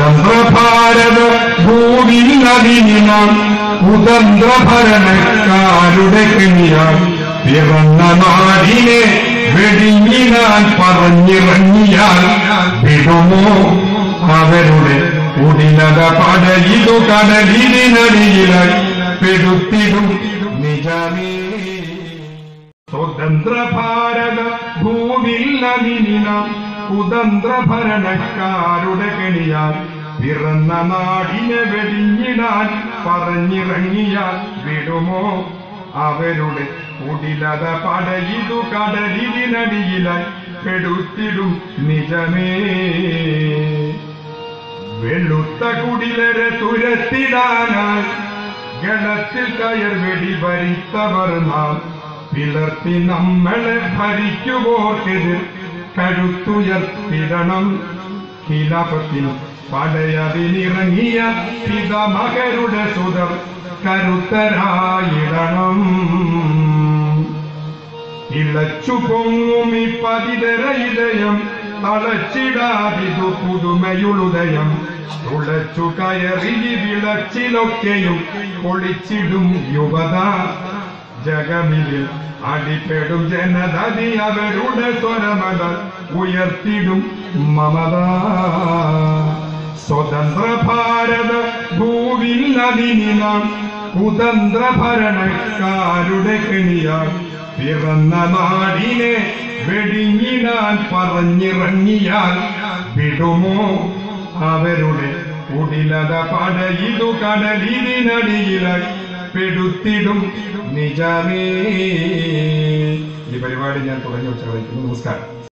സ്വതന്ത്ര ഭാരത ഭൂവില്ലതിനാം കുതന്ത്ര ഭരണക്കാരുടെ കെണിയാൽ പിറന്ന നാടിനെ വെടിഞ്ഞിനാൽ പറഞ്ഞിറങ്ങിയാൽ വിടുമോ അവരുടെ കുടിലത പടയിതു കടലിനടിയിലായി പെടുത്തിടും നിജമേ സ്വതന്ത്ര ഭാരത ഭൂവില്ലതിനാം കുതന്ത്ര ഭരണക്കാരുടെ കെണിയാൽ പിറന്ന നാടിനെ വെടിഞ്ഞിടാൻ പറഞ്ഞിറങ്ങിയാൽ വിടുമോ അവരുടെ കുടിലത പടയിതു കടലിനടിയിലായി പെടുത്തിടും നിജമേ വെളുത്ത കുടിലരെ തുരത്തിടാനായി ഗണത്തിൽ കയർ വെടി ഭരിത്തവർ നാം പിളർത്തി നമ്മളെ ഭരിക്കുവോർക്കെതിർ കരുത്തുയർത്തിടണം ഖിലാഫത്തിൽ പടയതിനിറങ്ങിയ പിതമകരുടെ സുതർ കരുത്തരായിടണം ഇളച്ചു പൊങ്ങും ഈ പതിതര ഇതയം തളച്ചിടാതിതു പുതുമയുളുദയം തുളച്ചു കയറി വിളച്ചിലൊക്കെയും പൊളിച്ചിടും യുവത ജഗമിൽ അടിപ്പെടും ജനതതി അവരുടെ സ്വരമത ഉയർത്തിടും മമത സ്വതന്ത്ര ഭാരത ഭൂവില്ലതിനാം കുതന്ത്ര ഭരണക്കാരുടെ കെണിയാൽ പിറന്ന നാടിനെ വെടിഞ്ഞിടാൻ പറഞ്ഞിറങ്ങിയാൽ വിടുമോ അവരുടെ കുടിലത പടയിതു കടലിനടിയിലായി പെടുത്തിടും നിജമേ ഈ പരിപാടി ഞാൻ തുടങ്ങി വെച്ച് കളിക്കുന്നു നമസ്കാരം